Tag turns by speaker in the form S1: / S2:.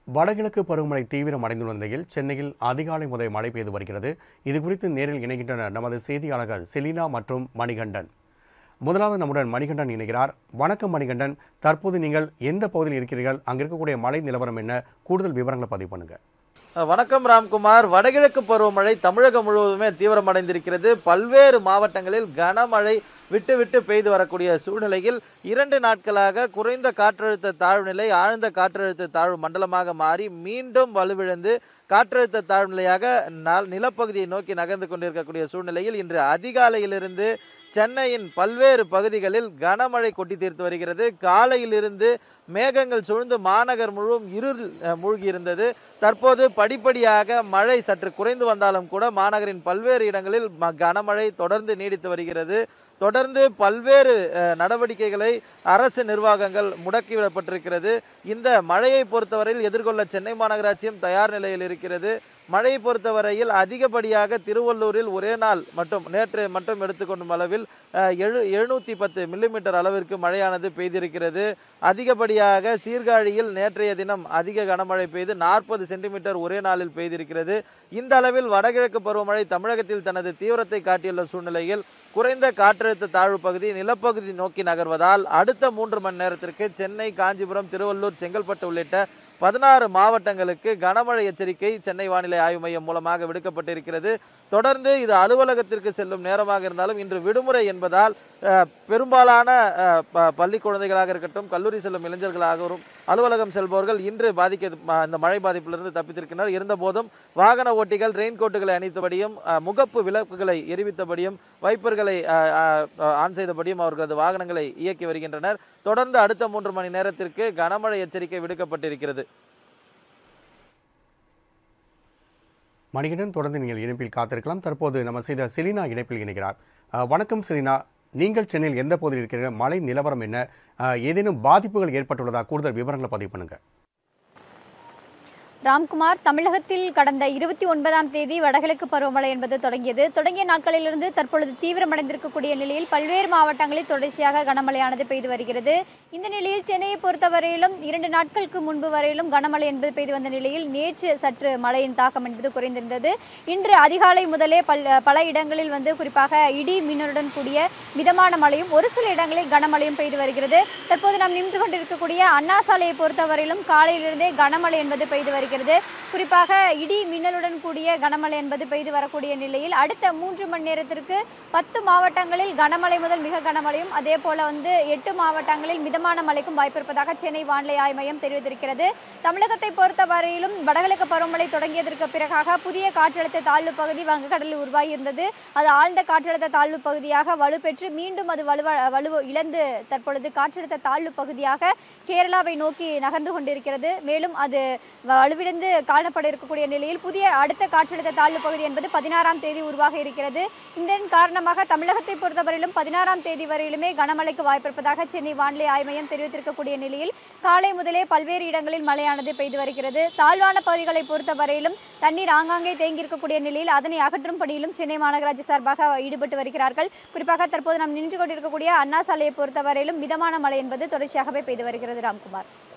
S1: வடகிழக்கு பருவமழை தீவிரம் அடைந்துள்ள நிலையில் சென்னையில் அதிகாலை முதல் மழை பெய்து வருகிறது இது குறித்து நேரில் இணைகின்றனர் நமது செய்தியாளர்கள் செலினா மற்றும் மணிகண்டன் முதலாவது நம்முடன் மணிகண்டன் இணைகிறார் வணக்கம் மணிகண்டன் தற்போது நீங்கள் எந்த பகுதியில் இருக்கிறீர்கள் அங்க இருக்கக்கூடிய மழை நிலவரம் என்ன கூடுதல் விவரங்களை பதிவு பண்ணுங்க
S2: வணக்கம் ராம்குமார் வடகிழக்கு பருவமழை தமிழகம் முழுவதுமே தீவிரமடைந்திருக்கிறது பல்வேறு மாவட்டங்களில் கனமழை விட்டு விட்டு பெய்து வரக்கூடிய சூழ்நிலையில் இரண்டு நாட்களாக குறைந்த காற்றழுத்த தாழ்வு நிலை ஆழ்ந்த காற்றழுத்த தாழ்வு மண்டலமாக மாறி மீண்டும் வலுவிழந்து காற்றழுத்த தாழ்வு நிலையாக ந- நிலப்பகுதியை நோக்கி நகர்ந்து கொண்டிருக்கக்கூடிய சூழ்நிலையில் இன்று அதிகாலையிலிருந்து சென்னையின் பல்வேறு பகுதிகளில் கனமழை கொட்டி தீர்த்து வருகிறது காலையிலிருந்து மேகங்கள் சூழ்ந்து மாநகர் முழுவதும் இருள் அஹ், மூழ்கியிருந்தது தற்போது படிப்படியாக மழை சற்று குறைந்து வந்தாலும் கூட மாநகரின் பல்வேறு இடங்களில் ம- கனமழை தொடர்ந்து நீடித்து வருகிறது தொடர்ந்து பல்வேறு அஹ், நடவடிக்கைகளை அரசு நிர்வாகங்கள் முடக்கிவிடப்பட்டிருக்கிறது இந்த மழையை பொறுத்தவரையில் எதிர்கொள்ள சென்னை மாநகராட்சியும் தயார் நிலையில் இருக்கிறது மழையை பொறுத்தவரையில் அதிகப்படியாக திருவள்ளூரில் ஒரே நாள் மட்டும் நேற்று மட்டும் எடுத்துக்கொள்ளும் அளவில் அஹ், எழு எழுநூத்தி பத்து மில்லிமீட்டர் அளவிற்கு மழையானது பெய்திருக்கிறது அதிகப்படியாக சீர்காழியில் நேற்றைய தினம் அதிக கனமழை பெய்து நாற்பது சென்டிமீட்டர் ஒரே நாளில் பெய்திருக்கிறது இந்த அளவில் வடகிழக்கு பருவமழை தமிழகத்தில் தனது தீவிரத்தை காட்டியுள்ள சூழ்நிலையில் குறைந்த காற்றழுத்த தாழ்வு பகுதி நிலப்பகுதி நோக்கி நகர்வதால் அடுத்த மூன்று மணி நேரத்திற்கு சென்னை காஞ்சிபுரம் திருவள்ளூர் செங்கல்பட்டு உள்ளிட்ட பதினாறு மாவட்டங்களுக்கு கனமழை எச்சரிக்கை சென்னை வானிலை ஆய்வு மையம் மூலமாக விடுக்கப்பட்டிருக்கிறது தொடர்ந்து இது அலுவலகத்திற்கு செல்லும் நேரமாக இருந்தாலும் இன்று விடுமுறை என்பதால் அஹ், பெரும்பாலான அஹ், ப- பள்ளி குழந்தைகளாக இருக்கட்டும் கல்லூரி செல்லும் இளைஞர்களாகவும் அலுவலகம் செல்பவர்கள் இன்று பாதிக்க ம- இந்த மழை பாதிப்பிலிருந்து தப்பித்திருக்கின்றனர் இருந்தபோதும் வாகன ஓட்டிகள் ரெயின் கோட்டுகளை அணித்தபடியும் அஹ், முகப்பு விளக்குகளை எரிவித்தபடியும் வைப்பர்களை அஹ், அஹ், ஆன் செய்தபடியும் அவர்களது வாகனங்களை இயக்கி வருகின்றனர் தொடர்ந்து அடுத்த மூன்று மணி நேரத்திற்கு கனமழை எச்சரிக்கை விடுக்கப்பட்டிருக்கிறது
S1: மணிகண்டன் தொடர்ந்து நீங்கள் இணைப்பில் காத்திருக்கலாம் தற்போது நம்ம செய்த செலினா இணைப்பில் இணைகிறார் அஹ், வணக்கம் செலினா நீங்கள் சென்னையில் எந்த பகுதியில் இருக்கிறீர்கள் மழை நிலவரம் என்ன அஹ், ஏதேனும் பாதிப்புகள் ஏற்பட்டுள்ளதா கூடுதல் விவரங்களை பதிவு பண்ணுங்க
S3: ராம்குமார் தமிழகத்தில் கடந்த இருபத்தி ஒன்பதாம் தேதி வடகிழக்கு பருவமழை என்பது தொடங்கியது தொடங்கிய நாட்களிலிருந்து தற்பொழுது தீவிரமடைந்திருக்கக்கூடிய நிலையில் பல்வேறு மாவட்டங்களில் தொடர்ச்சியாக கனமழையானது பெய்து வருகிறது இந்த நிலையில் சென்னையை பொறுத்தவரையிலும் இரண்டு நாட்களுக்கு முன்பு வரையிலும் கனமழை என்பது பெய்து வந்த நிலையில் நேற்று சற்று மழையின் தாக்கம் என்பது குறைந்திருந்தது இன்று அதிகாலை முதலே பல் பல இடங்களில் வந்து குறிப்பாக இடி மின்னலுடன் கூடிய மிதமான மழையும் ஒரு சில இடங்களில் கனமழையும் பெய்து வருகிறது தற்போது நாம் நின்று கொண்டிருக்கக்கூடிய அண்ணா சாலையை பொறுத்தவரையிலும் காலையிலிருந்தே கனமழை என்பது பெய்து வருகிறது குறிப்பாக இடி மின்னலுடன் கூடிய கனமழை என்பது பெய்து வரக்கூடிய நிலையில் அடுத்த மூன்று மணி நேரத்திற்கு பத்து மாவட்டங்களில் கனமழை முதல் மிக கனமழையும் அதே போல வந்து எட்டு மாவட்டங்களில் மிதமான மழைக்கும் வாய்ப்பு இருப்பதாக சென்னை வானிலை ஆய்வு மையம் தெரிவித்திருக்கிறது தமிழகத்தை பொறுத்தவரையிலும் வடகிழக்கு பருவமழை தொடங்கியதற்கு பிறகாக புதிய காற்றழுத்த தாழ்வு பகுதி வங்கக்கடலில் உருவாகி இருந்தது அது ஆழ்ந்த காற்றழுத்த தாழ்வு பகுதியாக வலுப்பெற்று மீண்டும் அது வலுவ வலு இழந்து தற்பொழுது காற்றழுத்த தாழ்வு பகுதியாக கேரளாவை நோக்கி நகர்ந்து கொண்டிருக்கிறது மேலும் அது வலுவிழந்து காணப்பட இருக்கக்கூடிய நிலையில் புதிய அடுத்த காற்றழுத்த தாழ்வு பகுதி என்பது பதினாறாம் தேதி உருவாக இருக்கிறது இதன் காரணமாக தமிழகத்தை பொறுத்தவரையிலும் பதினாறாம் தேதி வரையிலுமே கனமழைக்கு வாய்ப்பிருப்பதாக சென்னை வானிலை ஆய்வு மையம் தெரிவித்திருக்கக்கூடிய நிலையில் காலை முதலே பல்வேறு இடங்களில் மழையானது பெய்து வருகிறது தாழ்வான பகுதிகளை பொறுத்தவரையிலும் தண்ணீர் ஆங்காங்கே தேங்கி இருக்கக்கூடிய நிலையில் அதனை அகற்றும் பணியிலும் சென்னை மாநகராட்சி சார்பாக ஈடுபட்டு வருகிறார்கள் குறிப்பாக தற்போது நாம் நின்று கொண்டிருக்கக்கூடிய அண்ணா சாலையை பொறுத்தவரையிலும் மிதமான மழை என்பது தொடர்ச்சியாகவே பெய்து வருகிறது ராம்குமார்